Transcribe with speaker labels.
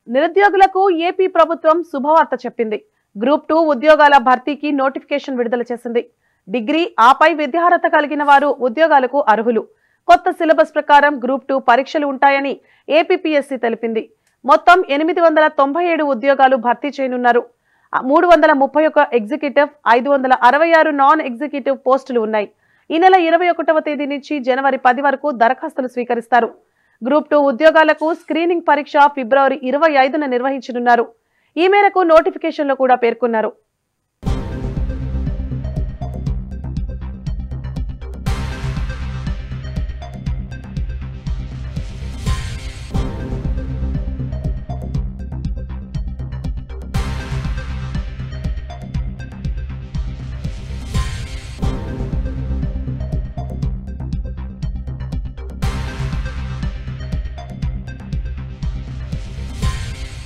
Speaker 1: నిరుద్యోగులకు ఏపీ ప్రభుత్వం శుభవార్త చెప్పింది గ్రూప్ టూ ఉద్యోగాల భర్తీకి నోటిఫికేషన్ విడుదల చేసింది డిగ్రీ ఆపై విద్యార్హత కలిగిన వారు ఉద్యోగాలకు అర్హులు కొత్త సిలబస్ ప్రకారం గ్రూప్ టూ పరీక్షలు ఉంటాయని ఏపీపీఎస్సీ తెలిపింది మొత్తం ఎనిమిది వందల తొంభై ఏడు ఉద్యోగాలు భర్తీ చేయనున్నారు మూడు వందల ముప్పై ఒక ఎగ్జిక్యూటివ్ ఐదు వందల అరవై ఆరు నాన్ ఎగ్జిక్యూటివ్ పోస్టులు ఉన్నాయి ఈ నెల ఇరవై ఒకటవ తేదీ నుంచి జనవరి పది వరకు దరఖాస్తులు స్వీకరిస్తారు గ్రూప్ టూ ఉద్యోగాలకు స్క్రీనింగ్ పరీక్ష ఫిబ్రవరి ఇరవై ఐదున నిర్వహించనున్నారు ఈ మేరకు నోటిఫికేషన్లో కూడా పేర్కొన్నారు